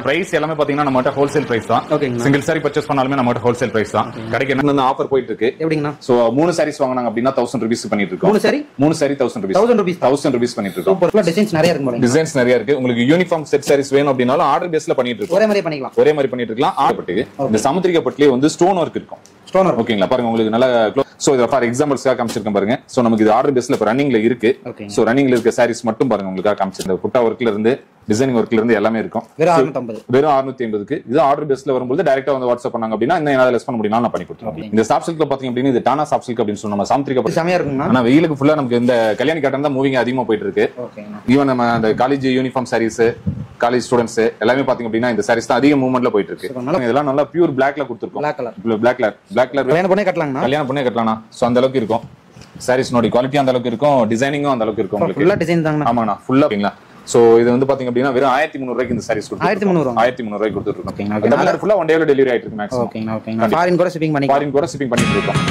Price எல்லாமே பாத்தீங்கன்னா நம்ம ஹோல்சேல் பிரைஸ் தான் ஓகேங்கண்ணா. சிங்கிள் சாரி பர்ச்சேஸ் பண்ணாலுமே நம்ம ஹோல்சேல் பிரைஸ் தான் கடைக்கு என்ன ஆஃபர் போயிட்டு இருக்கு எப்படிங்கண்ணா சோ மூணு சாரீஸ் வாங்கினாங்க அப்படின்னா தௌசண்ட் ருபீஸ் பண்ணிட்டு இருக்கோம் மூணு saree? மூணு sari thousand rupees thousand rupees thousand rupees பண்ணிட்டு இருக்கோம் சூப்பர் டிசைன்ஸ் நிறைய இருக்கும் போல டிசைன்ஸ் நிறைய இருக்கு உங்களுக்கு யூனிஃபார்ம் செட் சாரீஸ் வேணும் அப்படின்னாலும் ஆர்டர் பேஸ்ல பண்ணிட்டு இருக்கோம் ஒரே மாதிரி பண்ணிக்கலாம் ஒரே மாதிரி பண்ணிட்டு இருக்கலாம் ஆர்டர் இந்த சமுத்திரிகா பட்டிலே வந்து ஸ்டோன் ஒர்க் இருக்கும் ஸ்டோனர் ஓகேங்களா பாருங்க உங்களுக்கு நல்ல சோ இத ஃபார் எக்ஸாம்பிள்ஸ்க்காக காமிச்சிருக்கேன் பாருங்க சோ நமக்கு இது ஆர்டர் பேஸ்ல இப்ப ரன்னிங்ல இருக்கு ஓகேங்க. சோ ரன்னிங்ல இருக்க சாரீஸ் மட்டும் பாருங்க உங்களுக்காக காமிச்சிருந்தேன் புட்டா ஒர்க்ல இருந்து டிசைனிங் ஒர்க்ல இருந்து எல்லாமே இருக்கும் வெறும் அறுநூத்தம்பது வெறும் 650 ஐம்பதுக்கு இது ஆர்டர் பேஸ்ல வரும்போது டைரக்டா வந்து வாட்ஸ்அப் பண்ணாங்க அப்படின்னா இன்னும் என்னால லெஸ் பண்ண முடியும் நான் பண்ணி கொடுத்துருவேன் இந்த சாப் சில்க்ல பாத்தீங்க அப்படின்னா இது டானா சாப் சில்க் அப்படின்னு சொன்னோம் சாமுத்திரிகா பட்டு செமையா இருக்குங்கண்ணா ஆனா வெயிலுக்கு ஃபுல்லா நமக்கு இந்த கல்யாணி காட்டன் தான் மூவிங் அதிகமா போயிட்டு இருக்கு ஓகேங்கண்ணா ஈவன் நம்ம அந்த college uniform saris college students எல்லாமே பாத்தீங்க அப்படின்னா இந்த சாரீஸ் தான் அதிக மூவ்மெண்ட்ல போயிட்டு இருக்கு சூப்பர், நல்லா- இதெல்லாம் நல்லா பியூர் பிளாக்ல கொடுத்துருக்கோம் black colour black colour black colour கல்யாணம் பண்ணே கட்டலாங்கண்ணா கல்யாணம் பண்ணே கட்டலாம் சோ அந்த அளவுக்கு இருக்கும் சாரீஸ் நோடி குவாலிட்டி அந்த அளவுக்கு இருக்கும் டிசைனிங்கும் அந்த அளவுக்கு இருக்கும் உங்களுக்கு ஃபுல்லா டிசைன் தாங்கண்ணா ஆமாண்ணா ஃபுல்லா ஓகேங்களா சோ இது வந்து பாத்தீங்க அப்படின்னா வெறும் ஆயிரத்தி முந்நூறு ரூபாய்க்கு இந்த சாரீஸ் ஆயிரத்தி முந்நூறு ஆயிரத்தி முந்நூறு ரூபாய்க்கு கொடுத்துட்டு ஓகேங்க, இருக்கோம் தமிழ்நாடு ஃபுல்லா ஒன் டேல டெலிவரி ஆயிட்டு இருக்கு மேக்ஸிமம் ஓகேங்கண்ணா ஓகேங்கண்ணா ஃபாரின் கூட ஷிப்பிங் பண்ணிக்கலாம் ஃபாரின் கூட ஷிப்பிங் பண்ணிட்டு இருக்கோம்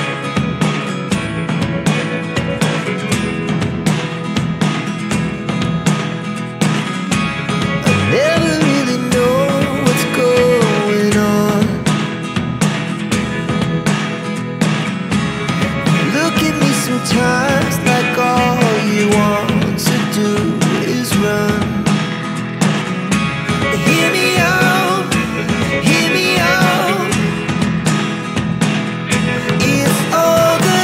Never really know what's going on. Look at me sometimes like all you want to do is run. Hear me out, hear me out. It's all the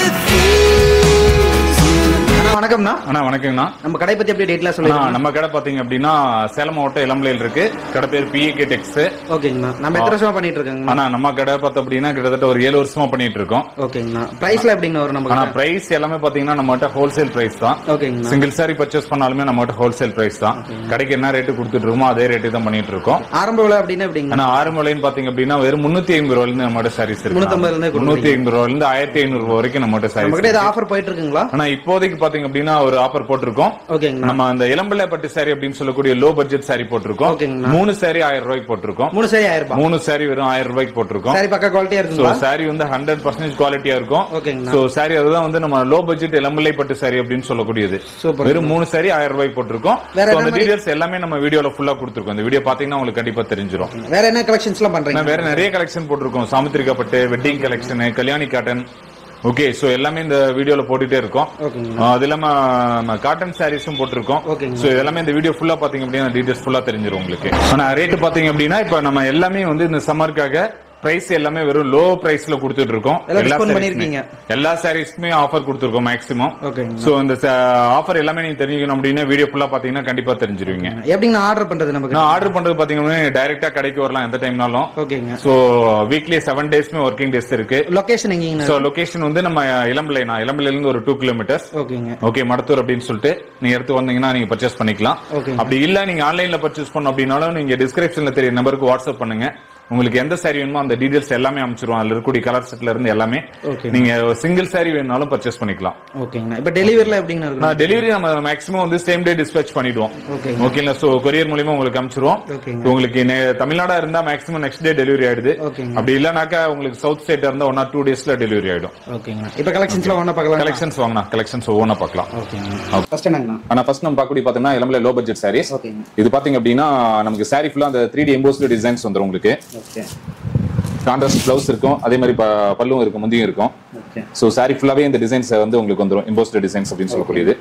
things you அண்ணா வணக்கம்ண்ணா அண்ணா வணக்கங்கண்ணா நம்ம கடை பத்தி அப்படியே டீட்டெயிலா அண்ணா, சொல்லுங்க நம்ம கடை பாத்தீங்க அப்படின்னா சேலம் மாவட்டம் இளம்பிலையில் இருக்கு கடை பேர் பிஏகே டெக்ஸ் ஓகேங்கண்ணா நம்ம எத்தனை வருஷமா பண்ணிட்டு இருக்கோங்கண்ணா ஆனா நம்ம கடை பார்த்தோம் அப்படின்னா கிட்டத்தட்ட ஒரு ஏழு வருஷமா பண்ணிட்டு இருக்கோம் ஓகேங்கண்ணா பிரைஸ்ல எப்படிங்கண்ணா வரும் ஆனா நமக்கு பிரைஸ் எல்லாமே பாத்தீங்கன்னா நம்மகிட்ட ஹோல்சேல் பிரைஸ் தான் ஓகேங்கண்ணா சிங்கிள் சாரி பர்ச்சேஸ் பண்ணாலுமே நம்மகிட்ட ஹோல்சேல் பிரைஸ் தான் கடைக்கு என்ன ரேட்டு கொடுத்துட்டு இருக்கோமோ அதே ரேட்டு தான் பண்ணிட்டு இருக்கோம் ஆரம்ப விலை அப்படின்னா எப்படிங்கண்ணா ஆனா ஆரம்ப விலைன்னு பாத்தீங்க அப்படின்னா வெறும் முன்னூத்தி ஐம்பது ரூபாயில இருந்து நம்மகிட்ட சாரீஸ் இருக்கு 350 இருந்தே கொடுக்குறீங்க. முன்னூத்தி ஐம்பது ரூபாயில இருந்து ஆயிரத்தி ஐநூறு ரூபாய் வரைக்கும் நம்மகிட்ட நம்ம கிட்ட சாரீஸ் ஏதாவது ஆஃபர் போயிட்டு இருக்குங்களா ஆனா இப்போதைக்கு பாத்தீங்க அப்படின்னா ஒரு ஆஃபர் போட்டிருக்கோம் ஓகேங்கண்ணா நம்ம அந்த இளம்பிள்ளை பட்டு சாரி அப்படின்னு சொல்லக்கூடிய லோ பட்ஜெட் சாரி போட்டிருக்கோம் ஓகேங்கண்ணா. மூணு சாரி ஆயிரம் ரூபாய்க்கு போட்டிருக்கோம் மூணு சரி ஆயிரம் ரூபாய் மூணு சாரி வெறும் ஆயிரம் ரூபாய்க்கு போட்டிருக்கோம் சரி பக்கா குவாலிட்டியா சோ இருக்குங்களா சாரி வந்து ஹண்ட்ரட் பர்சன்டேஜ் குவாலிட்டியா இருக்கும் ஓகேங்கண்ணா சோ சாரி அதுதான் வந்து நம்ம லோ பட்ஜெட் இளம்பிள்ளை பட்டு சாரி அப்படின்னு சொல்லக்கூடியது சூப்பர் வெறும் மூணு சாரி ஆயிரம் ரூபாய்க்கு போட்டிருக்கோம் வேற So, என்ன அந்த மாதிரி- டீடைல்ஸ் எல்லாமே நம்ம வீடியோல ஃபுல்லா கொடுத்துருக்கோம் இந்த வீடியோ பாத்தீங்கன்னா உங்களுக்கு கண்டிப்பா தெரிஞ்சிரும் வேற என்ன கலெக்ஷன்ஸ் எல்லாம் பண்றீங்க நான் வேற நிறைய கலெக்ஷன் போட்டிருக்கோம் சாமுத்திரிகா பட்டு wedding collection Kalyani cotton okay so எல்லாமே இந்த வீடியோல போட்டுட்டே இருக்கோம் ஓகேங்கண்ணா ஆஹ் அது இல்லாம காட்டன் சாரீஸும் போட்டிருக்கோம் ஓகேங்க. சோ இதெல்லாமே இந்த வீடியோ ஃபுல்லா பாத்தீங்க அப்படின்னா டீடைல்ஸ் ஃபுல்லா தெரிஞ்சிரும் உங்களுக்கு ஆனா ரேட் பாத்தீங்க அப்படின்னா இப்ப நம்ம எல்லாமே வந்து இந்த சம்மருக்காக பிரைஸ் எல்லாமே வெறும் லோ பிரைஸ்ல கொடுத்துட்டு இருக்கோம் எல்லாம் discount sarees-மே. பண்ணிருக்கீங்க. எல்லா சாரீஸ்க்குமே ஆஃபர் கொடுத்துருக்கோம் மேக்ஸிமம் ஓகேங்க சோ இந்த ஆஃபர் எல்லாமே நீங்க தெரிஞ்சுக்கணும் அப்படின்னா வீடியோ ஃபுல்லா பாத்தீங்கன்னா கண்டிப்பா தெரிஞ்சிருவீங்க எப்படிங்கண்ணா ஆர்டர் பண்றது நமக்கு நான் ஆர்டர் பண்றது பாத்தீங்கன்னா டைரக்டா கடைக்கு வரலாம் எந்த டைம்னாலும் ஓகேங்க சோ வீக்லி செவன் டேஸ்மே ஒர்க்கிங் டேஸ் இருக்கு லொகேஷன் எங்கீங்கண்ணா சோ லொகேஷன் வந்து நம்ம இளம்பிள்ளை நான் இளம்பிள்ளைல இருந்து ஒரு டூ கிலோமீட்டர்ஸ் ஓகேங்க ஓகே மடத்தூர் அப்படின்னு சொல்லிட்டு நீங்க எடுத்து வந்தீங்கன்னா நீங்க பர்ச்சேஸ் பண்ணிக்கலாம் ஓகே அப்படி இல்ல நீங்க ஆன்லைன்ல பர்ச்சேஸ் பண்ணோம் அப்படின்னாலும் நீங்க டிஸ்கிரிப்ஷன்ல தெரிய நம்பருக்கு வாட்ஸ்அப் பண்ணுங்க உங்களுக்கு எந்த சாரி வேணுமோ அந்த டீடைல்ஸ் எல்லாமே அமைச்சிருவோம் அதுல இருக்கக்கூடிய கலர் செட்ல இருந்து எல்லாமே ஓகே நீங்க சிங்கிள் சாரி வேணும்னாலும் பர்ச்சேஸ் பண்ணிக்கலாம் ஓகேங்கண்ணா இப்ப டெலிவரில எப்படிங்கண்ணா இருக்கு நான் டெலிவரி நம்ம மேக்ஸிமம் வந்து சேம் டே டிஸ்பேச் பண்ணிடுவோம் ஓகேங்க ஓகேங்களா சோ கொரியர் மூலியமா உங்களுக்கு அனுப்பிச்சிருவோம் ஓகேங்க உங்களுக்கு நெ- தமிழ்நாடா இருந்தா மேக்ஸிமம் நெக்ஸ்ட் டே டெலிவரி ஆயிடுது ஓகேங்க அப்படி இல்லனாக்கா உங்களுக்கு சவுத் ஸ்டேட் இருந்தா ஒன் ஆர் டூ டேஸ்ல டெலிவரி ஆயிடும் ஓகேங்கண்ணா இப்ப கலெக்ஷன்ஸ்ல ஒண்ணா பார்க்கலாம் கலெக்ஷன்ஸ் வாங்கினா கலெக்ஷன்ஸ் ஒவ்வொன்றா பார்க்கலாம் ஓகேங்கண்ணா ஃபர்ஸ்ட் என்னங்கண்ணா ஆனா ஃபர்ஸ்ட் நம்ம பார்க்கக்கூடிய பார்த்தோம்னா இளம்பில் லோ பட்ஜெட் சாரீஸ் ஓகேங்க இது பாத்தீங்க அப்படின்னா நமக்கு சாரி ஃபுல்லா அந்த த்ரீ டி எம்போஸ்டு டிசைன்ஸ் வந்துரும் உங்களுக்கு ஓகே கான்ட்ராஸ்ட் பிளவுஸ் இருக்கும் அதே மாதிரி ப- பல்லும் இருக்கும் முந்தியும் இருக்கும் ஓகே சோ சாரி ஃபுல்லாவே இந்த டிசைன்ஸ் வந்து உங்களுக்கு வந்துரும் எம்போஸ்டு டிசைன்ஸ் அப்படின்னு சொல்லக்கூடியது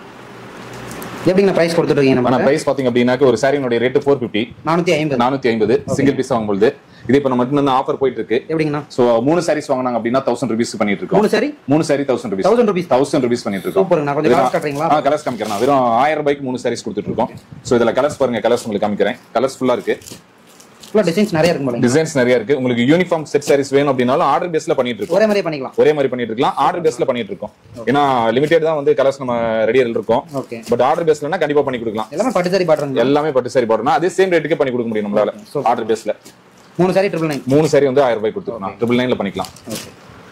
எப்படிங்கண்ணா பிரைஸ் கொடுத்துட்டு இருக்கீங்க ஆனா நம்ம பிரைஸ் பாத்தீங்க அப்படின்னாக்க ஒரு சாரியினுடைய ரேட் ஃபோர் பிப்டி நானூத்தி ஐம்பது நானூத்தி ஐம்பது சிங்கிள் பீஸ் வாங்கும்போது இது இப்ப நம்ம மட்டும் ஆஃபர் போயிட்டு இருக்கு எப்படிங்கண்ணா சோ மூணு சாரீஸ் வாங்கினாங்க அப்படின்னா தௌசண்ட் ருபீஸ் பண்ணிட்டு இருக்கோம் மூணு சரி மூணு sari thousand rupees thousand rupees thousand rupees பண்ணிட்டு இருக்கோம் சூப்பருங்கண்ணா கொஞ்சம் காசு காட்டுறீங்களா ஆ கலர்ஸ் காமிக்கிறேன் நான். வெறும் ஆயிரம் ரூபாய்க்கு மூணு சாரீஸ் கொடுத்துட்டு இருக்கோம் சோ இதுல கலர்ஸ் பாருங்க கலர்ஸ் உங்களுக்கு காமிக்கிறேன் கலர்ஸ் ஃபுல்லா இருக்கு ஃபுல்லா டிசைன்ஸ் நிறைய இருக்கும் போல டிசைன்ஸ் நிறைய இருக்கு உங்களுக்கு யூனிஃபார்ம் செட் சாரீஸ் வேணும் அப்படின்னாலும் ஆர்டர் பேஸ்ல பண்ணிட்டு இருக்கோம் ஒரே மாதிரி பண்ணிக்கலாம் ஒரே மாதிரி பண்ணிட்டு இருக்கலாம் ஆர்டர் பேஸ்ல பண்ணிட்டு இருக்கோம் ஏன்னா லிமிடெட் தான் வந்து கலர்ஸ் நம்ம ரெடியில் இருக்கோம் ஓகே பட் ஆர்டர் பேஸ்லனா கண்டிப்பா பண்ணி கொடுக்கலாம் எல்லாமே பட்டு சாரி பாட்டுறீங்க எல்லாமே பட்டு சாரி போடணும் அதே சேம் ரேட்டுக்கே பண்ணி கொடுக்க முடியும் நம்மளால Super. ஆர்டர் பேஸ்ல மூணு சாரி ட்ரிபிள் நைன் மூணு சாரி வந்து ஆயிரம் ரூபாய் கொடுத்துக்கலாம் ட்ரிபிள் நைன்ல பண்ணிக்கலாம் ஓகே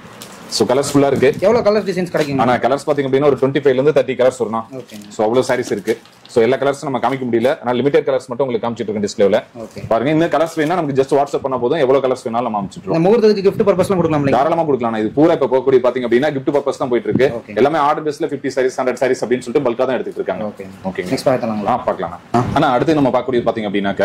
சோ கலர்ஸ் ஃபுல்லா இருக்கு எவ்வளவு கலர் டிசைன்ஸ் கிடைக்குங்க ஆனா கலர்ஸ் பாத்தீங்க அப்படின்னா ஒரு டுவெண்ட்டி ஃபைவ்ல இருந்து தேர்ட்டி கலர்ஸ் வரணும் ஓகேங்க சோ அவ்வளவு சாரீஸ் இருக்கு சோ எல்லா கலர்ஸ் நம்ம காமிக்க முடியல ஆனா லிமிடெட் கலர்ஸ் மட்டும் உங்களுக்கு காமிச்சிட்டு இருக்கேன் டிஸ்பிளேல ஓகே பாருங்க இந்த கலர்ஸ் வேணா நமக்கு ஜஸ்ட் வாட்ஸ்அப் பண்ணா போதும் எவ்வளவு கலர்ஸ் வேணாலும் நம்ம அமைச்சிட்டு இந்த முகூர்த்தத்துக்கு gift பர்பஸ்லாம் கொடுக்கலாம் இல்லைங்க தாராளமா கொடுக்கலாம் இது பூரா இப்ப போகக்கூடிய பாத்தீங்க அப்படின்னா கிஃப்ட் பர்பஸ் தான் போயிட்டு இருக்கு Okay. எல்லாமே ஆர்டர் பேஸ்ல 50 சாரீஸ் ஹண்ட்ரட் சாரீஸ் அப்படின்னு சொல்லிட்டு பல்கா தான் எடுத்துட்டு இருக்காங்க ஓகே ஓகேங்க நெக்ஸ்ட் பார்க்கலாங்களா ஆ பார்க்கலாம் ஆனா அடுத்து நம்ம பார்க்கக்கூடியது பாத்தீங்க அப்படின்னாக்க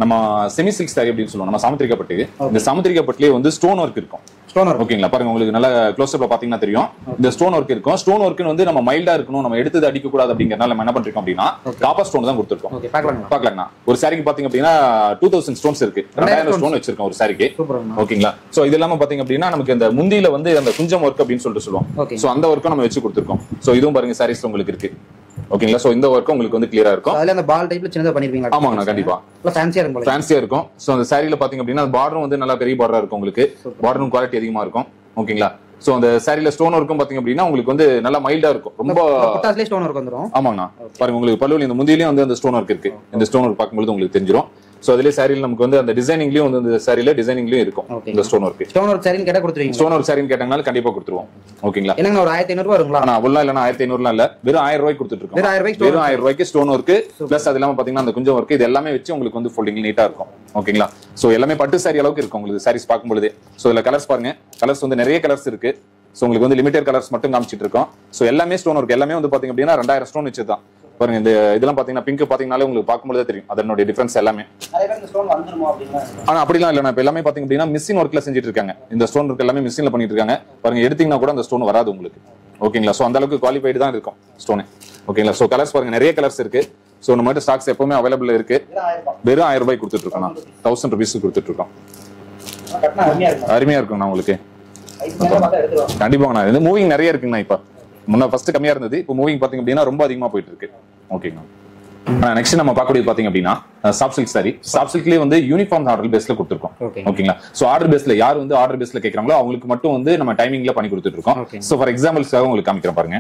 நம்ம செமி சில்க் சாரி அப்படின்னு சொல்லுவோம் நம்ம சாமுத்திரிகா பட்டு இந்த சாமுத்திரிகா பட்டுலயே வந்து ஸ்டோன் ஒர்க் இருக்கும் ஸ்டோன் ஒர்க் ஓகேங்களா பாருங்க உங்களுக்கு நல்ல க்ளோஸ் அப்ல பாத்தீங்கன்னா தெரியும் இந்த ஸ்டோன் ஒர்க் இருக்கும் ஸ்டோன் ஒர்க்னு வந்து நம்ம மைல்டா இருக்கணும் நம்ம எடுத்தது அடிக்க கூடாது அப்படிங்கறதுனால நம்ம என்ன பண்றோம் அப்படின்னா காப்பர் ஸ்டோன் தான் கொடுத்துருக்கோம் ஓகே பார்க்கலாங்களா பாக்கலாங்கண்ணா ஒரு சாரிக்கு பாத்தீங்க அப்படின்னா டூ தௌசண்ட் ஸ்டோன்ஸ் இருக்கு ரெண்டாயிரம் ஸ்டோன் வச்சிருக்கோம் ஒரு சாரிக்கு சூப்பர்ண்ணா ஓகேங்களா சோ இது இல்லாம பாத்தீங்க அப்படின்னா நமக்கு இந்த முந்தியில வந்து அந்த குஞ்சம் ஒர்க் அப்படின்னு சொல்லிட்டு சொல்லுவோம் ஓகே சோ அந்த ஒர்க்கும் நம்ம வச்சு கொடுத்துருக்கோம் சோ இதுவும் பாருங்க சாரீஸ்ல உங்களுக்கு இருக்கு ஓகேங்களா சோ இந்த ஒர்க்கும் உங்களுக்கு வந்து கிளியரா இருக்கும் அதுல அந்த பால் டைப்ல சின்னதா பண்ணிருப்பீங்களா ஆமாங்கண்ணா கண்டிப்பா இல்ல ஃபேன்சியா இருக்கும் போல ஃபேன்சியா இருக்கும் சோ அந்த சாரில பாத்தீங்க அப்படின்னா பார்டரும் வந்து நல்லா பெரிய பார்டரா இருக்கும் உங்களுக்கு பார்டரும் குவாலிட்டி அதிகமா இருக்கும் ஓகேங்களா சோ அந்த சாரில ஸ்டோன் ஒர்க்கும் பாத்தீங்க அப்படின்னா உங்களுக்கு வந்து நல்லா மைல்டா இருக்கும் ரொம்ப புட்டாஸ்லயே ஸ்டோன் ஒர்க் வந்துரும் ஆமாங்கண்ணா பாருங்க உங்களுக்கு பல்லுவலி இந்த முந்தியிலயும் வந்து அந்த ஸ்டோன் ஒர்க் இருக்கு இந்த ஸ்டோன் ஒர்க் பார்க்கும்போது உங்களுக்கு தெரிஞ்சிரும் சோ அதுலயே சாரில நமக்கு வந்து அந்த டிசைனிங்லயும் வந்து இந்த சாரில டிசைனிங்லயும் இருக்கும் Okay. இந்த ஸ்டோன் ஒர்க் ஸ்டோன் ஒர்க் சரின்னு கேட்டா கொடுத்துருவீங்க ஸ்டோன் ஒர்க் சாரின்னு கேட்டாங்கனாலும் கண்டிப்பா கொடுத்துருவோம் ஓகேங்களா என்னங்க ஒரு ஆயிரத்தி ஐநூறு வருங்களா ஆனா அவ்வளவு இல்லைன்னா ஆயிரத்தி ஐநூறுலாம் இல்ல வெறும் ஆயிரம் ரூபாய்க்கு கொடுத்துட்டு இருக்கோம் வெறும் 1000 ரூபாய்க்கு வெறும் ஆயிரம் ரூபாய்க்கு ஸ்டோன் ஒர்க் பிளஸ் அது இல்லாம பாத்தீங்கன்னா அந்த குஞ்சம் ஒர்க் இது எல்லாமே வச்சு உங்களுக்கு வந்து ஃபோல்டிங் நீட்டா இருக்கும் ஓகேங்களா சோ எல்லாமே பட்டு சாரி அளவுக்கு இருக்கும் உங்களுக்கு சாரீஸ் பார்க்கும்போது சோ இதுல கலர்ஸ் பாருங்க கலர்ஸ் வந்து நிறைய கலர்ஸ் இருக்கு சோ உங்களுக்கு வந்து லிமிடெட் கலர்ஸ் மட்டும் காமிச்சிட்டு இருக்கோம் சோ எல்லாமே ஸ்டோன் ஒர்க் எல்லாமே வந்து பாத்தீங்க அப்படின்னா ரெண்டாயிரம் ஸ்டோன் வச்சு தான் பாருங்க இந்த இதெல்லாம் பாத்தீங்கன்னா பிங்க் பாத்தீங்கன்னாலே உங்களுக்கு பார்க்கும்போது தெரியும் அதனுடைய டிஃபரன்ஸ் எல்லாமே நிறைய பேர் இந்த ஸ்டோன் வந்துருமோ அப்படின்னா ஆனா அப்படிலாம் இல்ல இப்ப எல்லாமே பாத்தீங்க அப்படின்னா மிஷின் ஒர்க்ல செஞ்சுட்டு இருக்காங்க இந்த ஸ்டோன் ஒர்க் எல்லாமே மிஷின்ல பண்ணிட்டு இருக்காங்க பாருங்க எடுத்தீங்கன்னா கூட அந்த ஸ்டோன் வராது உங்களுக்கு ஓகேங்களா சோ அந்த அளவுக்கு குவாலிஃபைடு தான் இருக்கும் ஸ்டோன் ஓகேங்களா சோ கலர்ஸ் பாருங்க நிறைய கலர்ஸ் இருக்கு சோ நம்ம கிட்ட ஸ்டாக்ஸ் எப்பவுமே அவைலபிள் இருக்கு வெறும் ஆயிரம் ரூபாய் கொடுத்துட்டு இருக்கோம் தௌசண்ட் ருபீஸ் கொடுத்துட்டு இருக்கோம் கட்டினா அருமையா இருக்கும் அருமையா இருக்குங்கண்ணா உங்களுக்கு ஐஸ் மேல பார்த்தா எடுத்துருவாங்க கண்டிப்பாங்கண்ணா இது மூவிங் நிறைய இருக்குங்கண்ணா இப்ப முன்ன ஃபர்ஸ்ட் கம்மியா இருந்தது இப்போ மூவிங் பாத்தீங்க அப்படின்னா ரொம்ப அதிகமா போயிட்டு இருக்கு ஓகேங்கண்ணா நெக்ஸ்ட் நம்ம பார்க்கக்கூடியது பாத்தீங்க அப்படின்னா சாப் சில்க் சாரி சாப் சில்க்லயே வந்து யூனிஃபார்ம் ஆர்டர் பேஸ்ல கொடுத்துருக்கோம் Okay. ஓகேங்களா சோ ஆர்டர் பேஸ்ல யார் வந்து ஆர்டர் பேஸ்ல கேக்குறாங்களோ அவங்களுக்கு மட்டும் வந்து நம்ம டைமிங்ல பண்ணி கொடுத்துட்டு இருக்கோம் Okay. சோ ஃபார் எக்ஸாம்பிள்ஸ்க்காக உங்களுக்கு காமிக்கிறேன் பாருங்க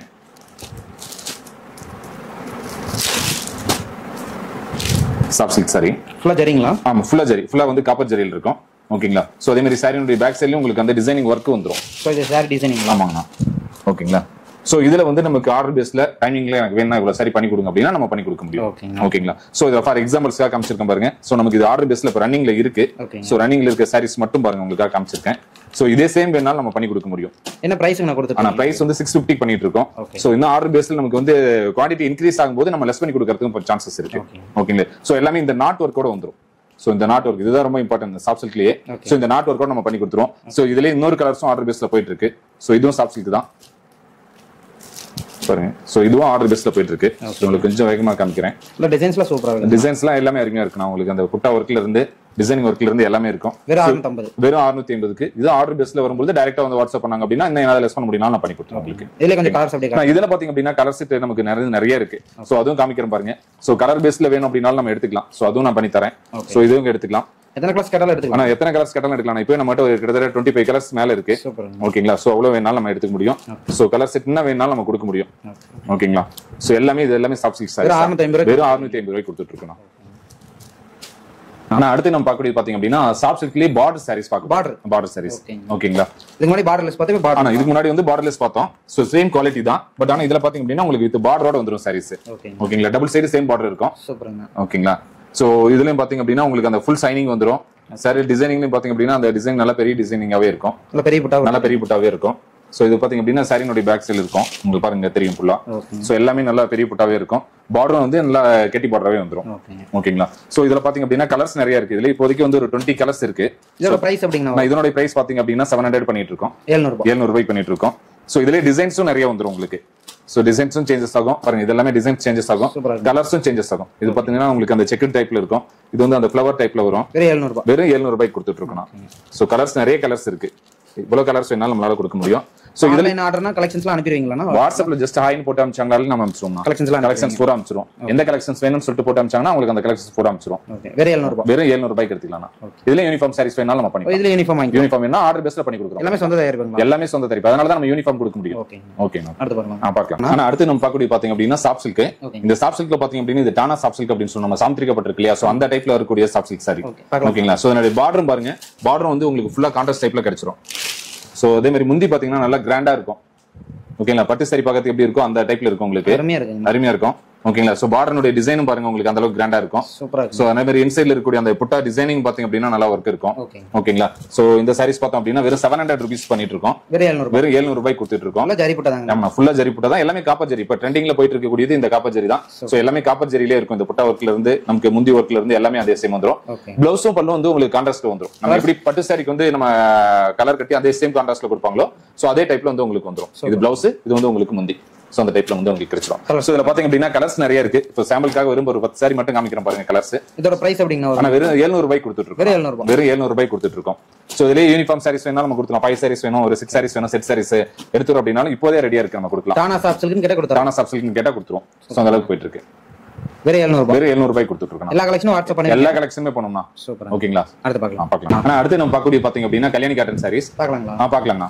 சாப் சில்க் சாரி ஃபுல்லா சரிங்களா ஆமா ஃபுல்லா ஜரி ஃபுல்லா வந்து காப்பர் ஜரியில் இருக்கும் ஓகேங்களா சோ அதே மாதிரி சாரியினுடைய பேக் சைட்லயும் உங்களுக்கு அந்த டிசைனிங் ஒர்க் வந்துரும் ஸோ இது சார் டிசைனிங்களா ஆமாங்கண்ணா ஓகேங்களா சோ இதுல வந்து நமக்கு ஆர்டர் பேஸ்ல டைமிங்ல எனக்கு வேணும் இவ்வளவு சரி பண்ணி கொடுங்க அப்படின்னா நம்ம பண்ணி கொடுக்க முடியும் ஓகேங்க. ஓகேங்களா சோ இதுல ஃபார் எக்ஸாம்பிள்ஸ்க்காக காமிச்சிருக்கேன் பாருங்க சோ நமக்கு இது ஆர்டர் பேஸ்ல இப்போ ரன்னிங்ல இருக்கு ஓகேங்க. சோ ரன்னிங்ல இருக்க சாரீஸ் மட்டும் பாருங்க உங்களுக்காக காமிச்சிருக்கேன் சோ இதே சேம் வேணாலும் நம்ம பண்ணி கொடுக்க முடியும் என்ன பிரைஸ் நான் ஆனா கொடுத்துருக்கேன் பிரைஸ் வந்து சிக்ஸ் பிப்டி பண்ணிட்டு இருக்கோம் Okay. சோ இன்னும் ஆர்டர் பேஸ்ல நமக்கு வந்து குவான்டிட்டி இன்க்ரீஸ் ஆகும்போது நம்ம லெஸ் பண்ணி கொடுக்கறதுக்கு சான்சஸ் இருக்கு ஓகேங்களா சோ எல்லாமே இந்த நாட் ஒர்க்கோட வந்துரும் சோ இந்த நாட் ஒர்க் இதுதான் ரொம்ப இம்பார்ட்டன்ட் இந்த சாஃப்ட் சில்க்லயே Okay. சோ இந்த நாட் ஒர்க்கோட நம்ம பண்ணி கொடுத்துருவோம் சோ இதுல இன்னொரு கலர்ஸும் ஆர்டர் பேஸ்ல போயிட்டு இருக்கு சோ இதுவும் சாஃப்ட் சில்க் தான் பாருங்க சோ இதுவும் ஆர்டர் பேஸ்ல போயிட்டு இருக்கு So, உங்களுக்கு கொஞ்சம் வேகமா காமிக்கிறேன் இல்லை டிசைன்ஸ்லாம் சூப்பராக இருக்கு டிசைன்ஸ்லாம் எல்லாமே அருமையா இருக்கு நான் உங்களுக்கு அந்த புட்டா ஒர்க்ல இருந்து டிசைனிங் ஒர்க்ல இருந்து எல்லாமே இருக்கும் வெறும் அறுநூத்தம்பது வெறும் 650 ஐம்பதுக்கு இது ஆர்டர் பேஸ்ல வரும்போது டைரக்டா வந்து வாட்ஸ்அப் பண்ணாங்க அப்படின்னா இன்னும் என்னால லெஸ் பண்ண முடியும் நான் பண்ணி கொடுத்துருவேன் உங்களுக்கு இதுல கொஞ்சம் கலர்ஸ் அப்படியே நான் இதுல பாத்தீங்க அப்படின்னா கலர் செட் நமக்கு நிறைய நிறைய இருக்கு சோ அதுவும் காமிக்கிறேன் பாருங்க சோ கலர் பேஸ்ல வேணும் அப்படின்னாலும் நம்ம எடுத்துக்கலாம் சோ அதுவும் நான் பண்ணி தரேன் Okay. சோ இதுவும் எடுத்துக்கலாம் எத்தனை கிளாஸ் கேட்டாலும் எடுத்துக்கலாம் ஆனா எத்தனை கலர்ஸ் கேட்டாலும் எடுக்கலாம் இப்போ நம்ம ஒரு கிட்டத்தட்ட டுவெண்ட்டி ஃபைவ் கலர்ஸ் மேல இருக்கு சூப்பர் ஓகேங்களா சோ அவ்வளவு வேணாலும் நம்ம எடுத்துக்க முடியும் சோ கலர் செட் என்ன வேணாலும் நம்ம கொடுக்க முடியும் ஓகேங்களா சோ எல்லாமே இது எல்லாமே சாஃப்ட் சில்க் வெறும் 650 ரூபாய். வெறும் 650 ரூபாய் கொடுத்துட்டு இருக்கோம் ஆனா அடுத்து நம்ம பார்க்கக்கூடிய பாத்தீங்க அப்படின்னா சாஃப்ட் சில்க்லயே பார்டர் சாரீஸ் பார்க்க Border. Border saris Okay. ஓகேங்களா இதுக்கு முன்னாடி பார்டர்லெஸ் பார்த்து பார்டர் ஆனா இதுக்கு முன்னாடி வந்து பார்டர்லெஸ் பார்த்தோம் சோ சேம் குவாலிட்டி தான் பட் ஆனா இதுல பாத்தீங்க அப்படின்னா உங்களுக்கு வித் பார்டரோட வந்துரும் சாரீஸ் ஓகே ஓகேங்களா டபுள் சைடு சேம் பார்டர் இருக்கும் சூப்பருங்க ஓகேங்களா சோ இதுலயும் பாத்தீங்க அப்படின்னா உங்களுக்கு அந்த ஃபுல் சைனிங் வந்துரும் சாரி டிசைனிங்லயும் பாத்தீங்க அப்படின்னா அந்த டிசைன் நல்லா பெரிய டிசைனிங்காவே இருக்கும் நல்ல பெரிய புட்டா நல்லா பெரிய புட்டாவே இருக்கும் சோ இது பாத்தீங்க அப்படின்னா சாரினுடைய பேக் சைடு இருக்கும் உங்களுக்கு பாருங்க தெரியும் ஃபுல்லா ஓகே சோ எல்லாமே நல்லா பெரிய புட்டாவே இருக்கும் பார்டரும் வந்து நல்லா கெட்டி பார்டராவே வந்துரும் ஓகேங்க ஓகேங்களா சோ இதுல பாத்தீங்க அப்படின்னா கலர்ஸ் நிறைய இருக்கு இதுல இப்போதைக்கு வந்து ஒரு டுவெண்ட்டி கலர்ஸ் இருக்கு இதோட பிரைஸ் அப்படிங்கண்ணா நான் இதனுடைய பிரைஸ் பாத்தீங்க அப்படின்னா செவன் ஹண்ட்ரட் பண்ணிட்டு இருக்கோம் எழுநூறுபா எழுநூறு ரூபாய் பண்ணிட்டு இருக்கோம் சோ இதுல டிசைன்ஸும் நிறைய வந்துரும் உங்களுக்கு சோ டிசைன்ஸும் சேஞ்சஸ் ஆகும் பாருங்க இது எல்லாமே டிசைன்ஸ் சேஞ்சஸ் ஆகும் Super ஆ இருக்கு. கலர்ஸும் சேஞ்சஸ் ஆகும் இது பாத்தீங்கன்னா உங்களுக்கு அந்த செக்குட் டைப்ல இருக்கும் இது வந்து அந்த ஃபிளவர் டைப்ல வரும் வெறும் எழுநூறுபா வெறும் 700 ரூபாய்க்கு கொடுத்துட்டு இருக்கோம் சோ கலர்ஸ் நிறைய கலர்ஸ் இருக்கு இவ்வளவு கலர்ஸ் வேணாலும் நம்மளால கொடுக்க முடியும் சோ இதுல ஆன்லைன் ஆர்டர்னா கலெக்ஷன்ஸ்லாம் அனுப்பிடுவீங்களா வாட்ஸ்அப்ல ஜஸ்ட் ஹாய்னு போட்டு அமிச்சாங்கனாலும் நம்ம அனுப்பிச்சிருவோம் கலெக்ஷன்ஸ்லாம் கலெக்ஷன்ஸ் பூரா அனுப்பிச்சிரும் எந்த கலெக்ஷன்ஸ் வேணும்னு சொல்லிட்டு போட்டு அமிச்சாங்கன்னா உங்களுக்கு அந்த கலெக்ஷன்ஸ் பூரா அனுப்பிச்சிரும் ஓகே வெறும் எழுநூறுபா வெறும் 700 ரூபாய்க்கு எடுத்துக்கலாம் இதுல யூனிஃபார்ம் சாரீஸ் வேணாலும் நம்ம பண்ணிக்கலாம் இதுல யூனிஃபார்ம் வாங்கி யூனிஃபார்ம் வேணா ஆர்டர் பேஸ்ல பண்ணி கொடுக்குறோம் எல்லாமே சொந்த தயாரிப்புங்களா எல்லாமே சொந்த தரிப்பு அதனால தான் நம்ம யூனிஃபார்ம் கொடுக்க முடியும் ஓகே ஓகேண்ணா அடுத்து பார்க்கலாம் ஆ பார்க்கலாம் ஆனா அடுத்து நம்ம பார்க்கக்கூடிய பாத்தீங்க அப்படின்னா சாப் சில்க் Okay. இந்த சாப் சில்க்ல பாத்தீங்க அப்படின்னா இது டானா சாப் சில்க் அப்படின்னு சொல்லி நம்ம சாந்திரிக்கப்பட்டிருக்கு இல்லையா சோ அந்த டைப்ல வரக்கூடிய சாப் சில்க் சாரி Okay, பார்க்கலாம். ஓகேங்களா சோ அதனுடைய பார்டரும் பாருங்க பார்டரும் வந்து உங்களுக்கு ஃபுல்லா கான்ட்ராஸ்ட் டைப்ல கிடைச்சிரும் சோ அதே மாதிரி முந்தி பாத்தீங்கன்னா நல்லா கிராண்டா இருக்கும் ஓகேங்களா பட்டு சாரி பார்க்கறதுக்கு எப்படி இருக்கும் அந்த டைப்ல இருக்கும் உங்களுக்கு அருமையா இருக்குங்க அருமையா இருக்கும் ஓகேங்களா சோ பார்டனுடைய டிசைனும் பாருங்க உங்களுக்கு அந்த அளவுக்கு கிராண்டா இருக்கும் சூப்பரா இருக்கு சோ அதே மாதிரி இன்சைட்ல இருக்கக்கூடிய அந்த புட்டா டிசைனிங் பாத்தீங்க அப்படின்னா நல்லா ஒர்க் இருக்கும் ஓகே ஓகேங்களா சோ இந்த சாரீஸ் பார்த்தோம் அப்படின்னா வெறும் செவன் ஹண்ட்ரட் ருபீஸ் பண்ணிட்டு இருக்கோம் வெறும் எழுநூறு ரூபாய் வெறும் 700 ரூபாய் கொடுத்துட்டு இருக்கோம் நல்லா ஜரி போட்டதாங்க ஆமா ஃபுல்லா ஜரி புட்டா தான் எல்லாமே காப்பர் ஜரி இப்ப ட்ரெண்டிங்ல போயிட்டு இருக்கக்கூடியது இந்த காப்பர் ஜரி தான் சோ எல்லாமே காப்பர் ஜரியிலே இருக்கும் இந்த புட்டா ஒர்க்ல இருந்து நமக்கு முந்தி ஒர்க்ல இருந்து எல்லாமே அதே சேம் வந்துரும் ஓகே பிளவுஸும் பல்லும் வந்து உங்களுக்கு கான்ட்ராஸ்ட் வந்துரும் நம்ம எப்படி பட்டு சாரிக்கு வந்து நம்ம கலர் கட்டி அதே சேம் கான்ட்ராஸ்ட்ல கொடுப்பாங்களோ சோ அதே டைப்ல வந்து உங்களுக்கு வந்துரும் இது பிளவுஸ் இது வந்து உங்களுக்கு முந்தி சோ அந்த டைப்ல வந்து உங்களுக்கு கிடைச்சிரும் சோ இதுல பாத்தீங்க அப்படின்னா கலர்ஸ் நிறைய இருக்கு இப்போ சாம்பிளுக்காக வெறும் ஒரு பத்து சாரி மட்டும் காமிக்கிறேன் பாருங்க கலர்ஸ் இதோட பிரைஸ் எப்படிங்கண்ணா ஆனா வரும் வெறும் 700 ரூபாய் கொடுத்துட்டு இருக்கோம் வெறும் எழுநூறு ரூபாய் வெறும் 700 ரூபாய் கொடுத்துட்டு இருக்கோம் சோ இதுலயே யூனிஃபார்ம் சாரீஸ் வேணாலும் நம்ம கொடுக்கலாம் ஃபைவ் சாரீஸ் வேணும் ஒரு சிக்ஸ் சாரீஸ் வேணும் செட் சாரீஸ் எடுத்துரும் அப்படின்னாலும் இப்போதே ரெடியா இருக்கு நம்ம கொடுக்கலாம் டானா சாப்ஸ்களுக்கு கேட்ட கொடுத்தாங்க தானா சப்சிடின்னு கேட்டா கொடுத்துருவோம் சோ அந்த அளவுக்கு போயிட்டு இருக்கு வெறும் எழுநூறு ரூபாய் வெறும் 700 ரூபாய் கொடுத்துட்டு இருக்கோம் எல்லா கலெக்ஷனும் வாட்ஸ்அப் பண்ணி எல்லா கலெக்ஷனுமே பண்ணோம்னா சூப்பர் ஓகேங்களா அடுத்து பார்க்கலாம் ஆ, பார்க்கலாம் ஆனா அடுத்து நம்ம பார்க்கக்கூடிய பாத்தீங்க அப்படின்னா கல்யாணி காட்டன் சாரீஸ் பார்க்கலாங்களா ஆ பார்க்கலாம்ண்ணா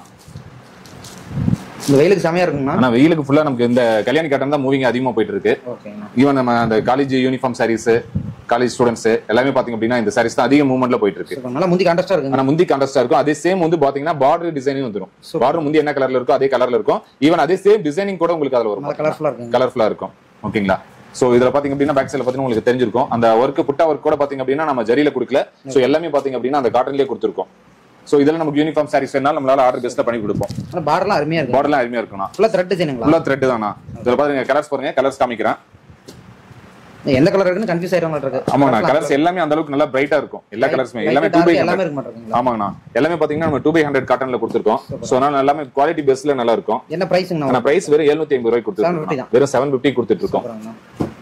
இந்த வெயிலுக்கு செமையா இருக்குங்கண்ணா ஆனா வெயிலுக்கு ஃபுல்லா நமக்கு இந்த கல்யாணி காட்டன் தான் மூவிங் அதிகமா போயிட்டு இருக்கு ஓகேங்கண்ணா ஈவன் நம்ம அந்த college uniform saris college students எல்லாமே பாத்தீங்க அப்படின்னா இந்த சாரீஸ் தான் அதிக மூவ்மெண்ட்ல போயிட்டு இருக்கு சூப்பர் நல்லா முந்தி கான்ட்ராஸ்டா இருக்குங்க ஆனா முந்தி கான்ட்ராஸ்டா இருக்கும் அதே சேம் வந்து பாத்தீங்கன்னா பார்டர் டிசைனிங் வந்துரும் பார்டர் முந்தி என்ன கலர்ல இருக்கோ அதே கலர்ல இருக்கும் ஈவன் அதே சேம் டிசைனிங் கூட உங்களுக்கு அதுல நல்லா வரும் கலர்ஃபுல்லா இருக்குங்க கலர்ஃபுல்லா இருக்கும் ஓகேங்களா சோ இதுல பாத்தீங்க அப்படின்னா பேக் சைடுல பாத்தீங்கன்னா உங்களுக்கு தெரிஞ்சிருக்கும் அந்த ஒர்க் புட்டா ஒர்க் கூட பாத்தீங்க அப்படின்னா நம்ம ஜரியில கொடுக்கல சோ எல்லாமே பாத்தீங்க அப்படின்னா அந்த காட்டன்லயே கொடுத்துருக்கோம் சோ இதெல்லாம் நமக்கு யூனிஃபார்ம் சாரீஸ் வேணாலும் நம்மளால ஆர்டர் பெஸ்ட்ல பண்ணி கொடுப்போம் ஆனா பார்டர்லாம் அருமையா இருக்கு பார்டர்லாம் அருமையா இருக்கும்ண்ணா ஃபுல்லா த்ரெட் டிசைனுங்களா ஃபுல்லா த்ரெட் தானா இதுல பாருங்க கலர்ஸ் பாருங்க கலர்ஸ் காமிக்கிறேன் எந்த கலர் இருக்குன்னு கன்ஃபியூஸ் ஆயிரும் இருக்கு ஆமாண்ணா கலர்ஸ் எல்லாமே அந்த அளவுக்கு நல்லா பிரைட்டா இருக்கும் எல்லா கலர்ஸுமே எல்லாமே டூ பை எல்லாமே இருக்க மாட்டேங்குங்களா ஆமாங்கண்ணா எல்லாமே பாத்தீங்கன்னா நம்ம டூ பை ஹண்ட்ரட் காட்டன்ல கொடுத்துருக்கோம் சோ அதனால எல்லாமே குவாலிட்டி பேஸ்ல நல்லா இருக்கும் என்ன பிரைஸ்ங்கண்ணா ஆனா பிரைஸ் வெறும் 750 ஐம்பது ரூபாய் 750 கொடுத்துருக்கோம் தான். வெறும் செவன் பிப்டி கொடுத்துட்டு இருக்கோம் சூப்பராங்கண்ணா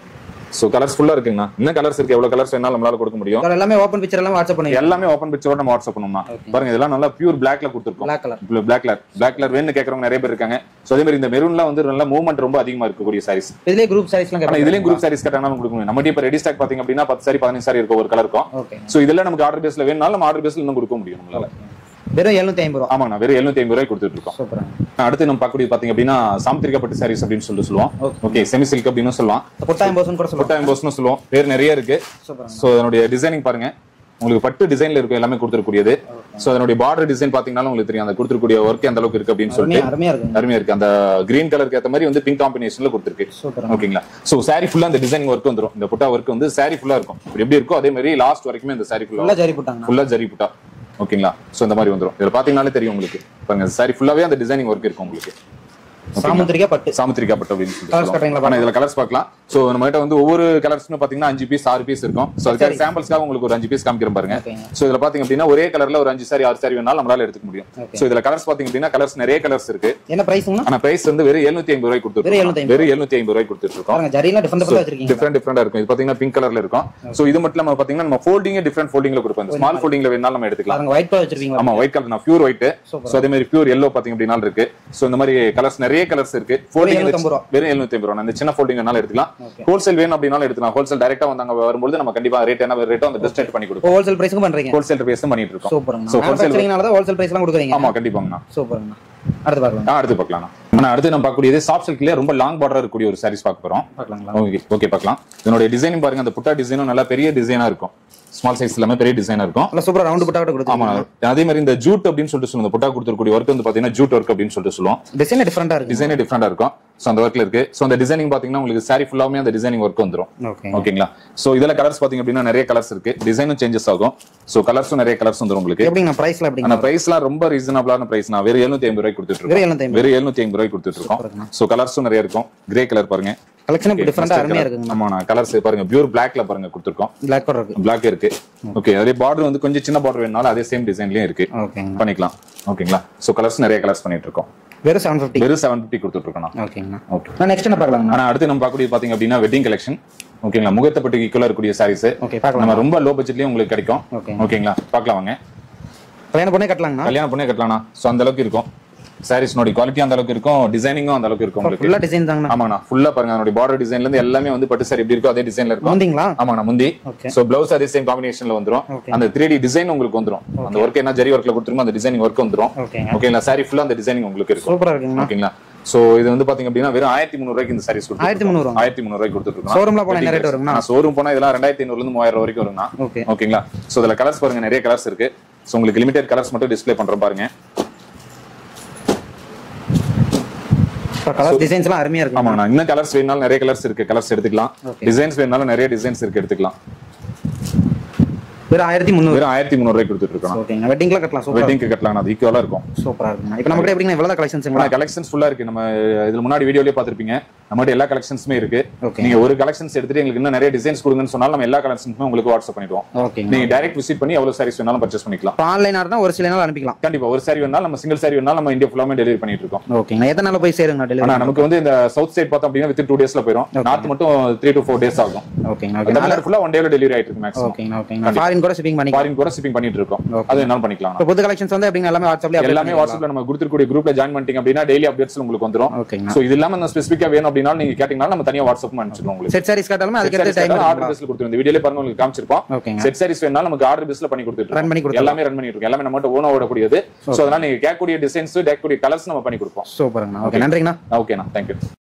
சோ கலர்ஸ் ஃபுல்லா இருக்குங்கண்ணா இன்னும் கலர்ஸ் இருக்கு எவ்வளவு கலர்ஸ் வேணாலும் நம்மளால கொடுக்க முடியும் இதோட எல்லாமே ஓப்பன் பிக்சர் எல்லாம் வாட்ஸ்அப் பண்ணி எல்லாமே ஓப்பன் பிக்சரோட நம்ம வாட்ஸ்அப் பண்ணோம்னா பாருங்க இதெல்லாம் நல்லா பியூர் பிளாக்ல கொடுத்துருக்கோம் black colour black colour black colour வேணும்னு கேட்கறவங்க நிறைய பேர் இருக்காங்க சோ அதே மாதிரி இந்த மெரூன்லாம் வந்து நல்லா மூவ்மெண்ட் ரொம்ப அதிகமா இருக்கக்கூடிய சாரீஸ் இதுலயே குரூப் சாரீஸ்லாம் ஆனா கேட்பாங்க இதுலயும் குரூப் சாரீஸ் கேட்டாலும் கொடுக்க முடியும் நம்ம இப்ப ரெடி ஸ்டாக் பாத்தீங்க அப்படின்னா பத்து சாரி பதினஞ்சு சாரி இருக்கும் ஒரு கலருக்கும் ஓகே சோ இதெல்லாம் நமக்கு ஆர்டர் பேஸ்ல வேணும்னாலும் நம்ம ஆர்டர் பேஸ்ல இன்னும் கொடுக்க முடியும் நம்மளால வெறும் எழுநூத்தி ஐம்பது ரூபா ஆமாங்கண்ணா வெறும் 750 ஐம்பது ரூபாய் கொடுத்துட்டு இருக்கோம் சூப்பராங்க அடுத்து நம்ம பார்க்கக்கூடிய பாத்தீங்க அப்படின்னா சாமுத்திரிக்கப்பட்ட சாரீஸ் அப்படின்னு சொல்லிட்டு சொல்லுவோம் Okay. ஓகே செமி சில்க் அப்படின்னு சொல்லலாம் கொட்டாயம் போஸ்னு கூட சொல்லுவாங்க கொட்டாயம் போஸ்னு சொல்லுவோம் பேர் நிறைய இருக்கு சூப்பராங்க சோ அதனுடைய டிசைனிங் பாருங்க உங்களுக்கு பட்டு டிசைன்ல இருக்கும் எல்லாமே கொடுத்துருக்கூடியது சோ அதனுடைய பார்டர் டிசைன் பாத்தீங்கன்னாலும் உங்களுக்கு தெரியும் அந்த கொடுத்துருக்கூடிய ஒர்க் அந்த அளவுக்கு இருக்கு அப்படின்னு சொல்லிட்டு அருமையா அருமையா இருக்குங்க அருமையா இருக்கு அந்த கிரீன் கலருக்கு ஏத்த மாதிரி வந்து பிங்க் காம்பினேஷன்ல கொடுத்துருக்கு சூப்பராங்க ஓகேங்களா சோ சாரி ஃபுல்லா அந்த டிசைனிங் ஒர்க் வந்துரும் இந்த புட்டா ஒர்க் வந்து சாரி ஃபுல்லா இருக்கும் இப்படி எப்படி இருக்கோ அதே மாதிரி லாஸ்ட் வரைக்குமே இந்த சாரி ஃபுல்லா ஃபுல்லா ஜரி போட்டாங்கண்ணா ஃபுல்லா ஜரி புட்டா ஓகேங்களா சோ இந்த மாதிரி வந்துரும் இதுல பாத்தீங்கன்னாலே தெரியும் உங்களுக்கு பாருங்க சாரி ஃபுல்லாவே அந்த டிசைனிங் ஒர்க் இருக்கும் உங்களுக்கு சாமுத்திரிக்கா பட்டு சாமுத்திரிக்கா பட்டு அப்படின்னு Colours சொல்லிட்டு காட்டுறீங்களா? ஆனா இதுல கலர்ஸ் பார்க்கலாம் சோ நம்ம கிட்ட வந்து ஒவ்வொரு கலர்ஸ்மே பாத்தீங்கன்னா அஞ்சு பீஸ் ஆறு பீஸ் இருக்கும் சோ அதுக்காக சாம்பிள்ஸ்க்காக உங்களுக்கு ஒரு அஞ்சு பீஸ் காமிக்கிறேன் பாருங்க ஓகேங்க சோ இதுல பாத்தீங்க அப்படின்னா ஒரே கலர்ல ஒரு அஞ்சு சாரி ஆறு சாரி வேணாலும் நம்மளால எடுத்துக்க முடியும் Okay. சோ இதுல கலர்ஸ் பாத்தீங்க அப்படின்னா கலர்ஸ் நிறைய கலர்ஸ் இருக்கு என்ன பிரைஸ்ங்கண்ணா ஆனா பிரைஸ் வந்து வெறும் 750 ஐம்பது ரூபாய் கொடுத்துருக்கோம் வெறும் 750 வெறும் 750 ஐம்பது ரூபாய் கொடுத்துருக்கோம் பாருங்க ஜரியெல்லாம் டிஃபரெண்ட் டிஃபரெண்ட் வச்சிருக்கீங்க டிஃப்ரெண்ட் டிஃப்ரெண்டா இருக்கும் இது பாத்தீங்கன்னா பிங்க் கலர்ல இருக்கும் சோ இது மட்டும் நம்ம பாத்தீங்கன்னா நம்ம ஃபோல்டிங் டிஃப்ரெண்ட் ஃபோல்டிங்ல கொடுப்போம் ஸ்மால் ஃபோல்டிங்ல வேணாலும் நம்ம எடுத்துக்கலாம் பாருங்க ஒயிட் கலர் வச்சிருக்கீங்களா ஆமா ஒயிட் கலர் நான் பியூர் ஒயிட் Super. சோ அதே மாதிரி பியூர் எல்லோ பாத்தீங்க அப்படின்னா இருக்கு சோ இந்த மாதிரி கலர்ஸ் நிறைய கலர்ஸ் இருக்கு ஃபோல்டிங் 750 ரூபா. வெறும் 750 ரூபா அந்த சின்ன ஃபோல்டிங் வேணாலும் எடுத்துக்கலாம் Okay. ஹோல்சேல் வேணும் அப்படின்னாலும் எடுத்துக்கலாம் ஹோல்சேல் டைரக்டா வந்தாங்க வரும்போது நம்ம கண்டிப்பா ரேட் என்ன ரேட்டோ அந்த பெஸ்ட் ரேட் பண்ணி கொடுப்போம் ஹோல்சேல் பிரைஸ்க்கு பண்றீங்க ஹோல்சேல் பேஸ் பண்ணிட்டு இருக்கோம் சூப்பருங்க So, wholesale- மேனுஃபேக்சரிங்னால தான் ஹோல்சேல் பிரைஸ்லாம் கொடுக்குறீங்க ஆமா கண்டிப்பாங்கண்ணா சூப்பருங்க அடுத்து பார்க்கலாம் ஆ, அடுத்து பார்க்கலாம் ஆனா அடுத்து நம்ம பார்க்கக்கூடியது சாஃப்ட் சில்க்ல ரொம்ப லாங் பார்டர் இருக்கக்கூடிய ஒரு சாரீஸ் பார்க்க போறோம் பார்க்கலாங்களா ஓகே ஓகே பார்க்கலாம் இதனுடைய டிசைனிங் பாருங்க அந்த புட்டா டிசைனும் நல்லா பெரிய டிசைனா இருக்கும் ஸ்மால் சைஸ் எல்லாமே பெரிய டிசைனா இருக்கும் நல்லா சூப்பரா ரவுண்ட் புட்டா கூட ஆமா கொடுத்துருக்கீங்க அதே மாதிரி இந்த ஜூட் அப்படின்னு சொல்லிட்டு சொல்லுவோம் இந்த புட்டா கொடுத்துருக்கூடிய ஒர்க் வந்து பாத்தீங்கன்னா ஜூட் ஒர்க் அப்படின்னு சொல்லிட்டு சொல்லுவோம் டிசைன் டிஃபரெண்டா இருக்கு டிசைனே டிஃப்ரெண்டா இருக்கும் சோ அந்த ஒர்க்ல இருக்கு சோ அந்த டிசைனிங் பாத்தீங்கன்னா உங்களுக்கு சாரி ஃபுல்லாமே அந்த டிசைனிங் ஒர்க் வந்துரும் ஓகே ஓகேங்களா சோ இதுல கலர்ஸ் பாத்தீங்க அப்படின்னா நிறைய கலர்ஸ் இருக்கு டிசைனும் சேஞ்சஸ் ஆகும் சோ கலர்ஸும் நிறைய கலர்ஸ் வந்துரும் உங்களுக்கு எப்படிங்க பிரைஸ்ல எப்படிங்க ஆனா பிரைஸ்லாம் ரொம்ப ரீசனபிளான பிரைஸ் நான் வெறும் 750 ஐம்பது ரூபாய் கொடுத்துட்டு இருக்கோம் வெறும் 750 வெறும் 750 ரூபாய் கொடுத்துட்டு இருக்கோம் சோ கலர்ஸும் நிறைய இருக்கும் கிரே கலர் பாருங்க கலெக்ஷன் இப்ப டிஃபரெண்டா அருமையா இருக்குங்க ஆமா நான் கலர்ஸ் பாருங்க பியூர் பிளாக்ல பாருங்க கொடுத்துருக்கோம் பிளாக் கலர் இருக்கு பிளாக் இருக்கு ஓகே அதே பார்டர் வந்து கொஞ்சம் சின்ன பார்டர் வேணாலும் அதே சேம் டிசைன்லயும் இருக்கு ஓகேங்க பண்ணிக்கலாம் ஓகேங்களா சோ கலர்ஸ் நிறைய கலர்ஸ் பண்ணிட்டு இருக்கோம் வெறும் செவன் ஃபிஃப்டி வெறும் செவன் பிப்டி கொடுத்துட்டு இருக்கோம் ஓகேங்கண்ணா ஓகே நான் நெக்ஸ்ட் என்ன பார்க்கலாங்கண்ணா ஆனா அடுத்து நம்ம பார்க்கக்கூடிய பாத்தீங்க அப்படின்னா வெட்டிங் கலெக்ஷன் ஓகேங்களா முகத்தப்பட்டு ஈக்குவலா இருக்கக்கூடிய சாரீஸ் ஓகே பார்க்கலாம் நம்ம ரொம்ப லோ பட்ஜெட்லயும் உங்களுக்கு கிடைக்கும் ஓகே ஓகேங்களா பார்க்கலாம் வாங்க கல்யாணம் பண்ணே கட்டலாங்கண்ணா கல்யாணம் பண்ணே கட்டலாம்ண்ணா சோ அந்த அளவுக்கு இருக்கும் சாரீஸ்னோட குவாலிட்டி அந்த அளவுக்கு இருக்கும் டிசைனிங்கும் அந்த அளவுக்கு இருக்கும் உங்களுக்கு ஃபுல்லா டிசைன் தாங்கண்ணா ஆமாண்ணா ஃபுல்லா பாருங்க அதனுடைய பார்டர் டிசைன்ல இருந்து எல்லாமே வந்து பட்டு சாரி எப்படி இருக்கோ அதே டிசைன்ல இருக்கும் வந்தீங்களா ஆமாண்ணா முந்தி ஓகே சோ பிளவுஸ் அதே சேம் காம்பினேஷன்ல வந்துரும் Okay. அந்த த்ரீ டி டிசைன் உங்களுக்கு வந்துரும் அந்த ஒர்க் என்ன ஜரி ஒர்க்ல கொடுத்துருமோ அந்த டிசைனிங் ஒர்க் வந்துரும் ஓகேங்க ஓகேங்களா சாரி ஃபுல்லா அந்த டிசைனிங் உங்களுக்கு இருக்கும் சூப்பரா இருக்குங்கண்ணா ஓகேங்களா சோ இது வந்து பாத்தீங்க அப்படின்னா வெறும் ஆயிரத்தி முந்நூறு ரூபாய்க்கு இந்த சாரீஸ் கொடுத்து ஆயிரத்தி முந்நூறு ஆயிரத்தி முந்நூறு ரூபாய்க்கு கொடுத்துட்டு ஷோரூம்ல போனா என்ன ரேட் வருங்கண்ணா ஷோரூம் போனா இதெல்லாம் ரெண்டாயிரத்தி ஐநூறுல இருந்து மூவாயிரம் வரைக்கும் வருங்கண்ணா ஓகே ஓகேங்களா சோ இதுல கலர்ஸ் பாருங்க நிறைய கலர்ஸ் இருக்கு சோ உங்களுக்கு லிமிடெட் கலர்ஸ் மட்டும் டிஸ்ப்ளே பண்றோம் பாருங்க கலர் டிசைன்ஸ்லாம் அருமையா இருக்கு ஆமாங்கண்ணா இன்னும் கலர்ஸ் வேணாலும் நிறைய கலர்ஸ் இருக்கு கலர்ஸ் எடுத்துக்கலாம் Okay. டிசைன்ஸ் வேணாலும் நிறைய டிசைன்ஸ் இருக்கு எடுத்துக்கலாம் வெறும் ஆயிரத்தி முந்நூறு வெறும் ஆயிரத்தி முந்நூறு ரூபாய் கொடுத்துட்டு இருக்கோம் ஓகேங்க வெட்டிங்லாம் கட்டலாம் சூப்பரா வெட்டிங்க்கு கட்டலாம் அது ஈக்குவலா இருக்கும் சூப்பரா இருக்குங்க இப்போ நம்ம கிட்ட எப்படிங்க இவ்வளவு கலெக்ஷன்ஸுங்களா கலெக்ஷன்ஸ் ஃபுல்லா இருக்கு நம்ம இதுல முன்னாடி வீடியோலயே பார்த்திருப்பீங்க நம்மகிட்ட எல்லா கலெக்ஷன்ஸுமே இருக்கு Okay. நீங்க ஒரு கலெக்ஷன்ஸ் எடுத்துட்டு எங்களுக்கு இன்னும் நிறைய டிசைன்ஸ் கொடுங்கன்னு சொன்னாலும் நம்ம எல்லா கலெக்ஷன்ஸுமே உங்களுக்கு வாட்ஸ்அப் பண்ணிடுவோம் ஓகேங்க நீங்க டைரக்ட் விசிட் பண்ணி எவ்வளவு சாரீஸ் வேணாலும் பர்ச்சேஸ் பண்ணிக்கலாம் இப்போ ஆன்லைன் ஆர்டர் ஒரு சில நாள் அனுப்பிக்கலாம் கண்டிப்பா ஒரு சாரி வேணாலும் நம்ம சிங்கிள் சாரி வேணாலும் நம்ம இந்தியா ஃபுல்லாமே டெலிவரி பண்ணிட்டு இருக்கோம் ஓகேங்க எத்தனை நாள் போய் சேருங்க ஆனா டெலிவரி நமக்கு வந்து இந்த சவுத் சைட் பார்த்தோம் அப்படின்னா வித் டூ டேஸ்ல போயிடும் நார்த் மட்டும் த்ரீ டு ஃபோர் டேஸ் ஆகும் ஓகேங்க ஓகே தமிழ்நாடு ஃபுல்லா ஒன் டேல டெலிவரி ஆயிட்டு இருக்கு மேக்ஸிமம் ஓகேங்க ஓகேங்க ஃபாரின் கூட ஷிப்பிங் பண்ணிக்கலாம் ஃபாரின் கூட ஷிப்பிங் பண்ணிட்டு இருக்கோம் Okay. அது என்னாலும் பண்ணிக்கலாம் இப்போ புது கலெக்ஷன்ஸ் வந்து எப்படிங்க எல்லாமே வாட்ஸ்அப்ல எல்லாமே வாட்ஸ்அப்ல நம்ம கொடுத்துருக்கூடிய குரூப்ல ஜாயின் பண்ணிட்டீங்க அப்படின்னா டெய்லி அப்டேட்ஸ் உங்களுக்கு வந்துரும் ஓகேங்க சோ இது இல்லாம நம்ம ஸ்பெசிஃபிக்கா வேணும் அப்படின்னா நீங்க கேட்டீங்கன்னா நம்ம தனியா வாட்ஸ்அப் அனுப்பிச்சிடுவோம் உங்களுக்கு செட் சாரீஸ் கேட்டாலுமே அதுக்கேற்ற டைம் ஆர்டர் பேஸ்ல கொடுத்துருவோம் இந்த வீடியோல பாருங்க உங்களுக்கு காமிச்சிருப்போம் ஓகேங்க செட் சாரீஸ் வேணாலும் நமக்கு ஆர்டர் பேஸ்ல பண்ணி கொடுத்துட்டு Run பண்ணி இருக்கோம். கொடுத்துருவோம். எல்லாமே ரன் பண்ணிட்டு இருக்கோம் எல்லாமே நம்ம ஓன ஓடக்கூடியது சோ அதனால நீங்க கேட்கக்கூடிய டிசைன்ஸ் கேட்கக்கூடிய கலர்ஸ் நம்ம பண்ணி கொடுப்போம் சூப்பருங்கண்ணா ஓகே நன்றிங்கண்ணா ஓகேண்ணா தேங்க்யூ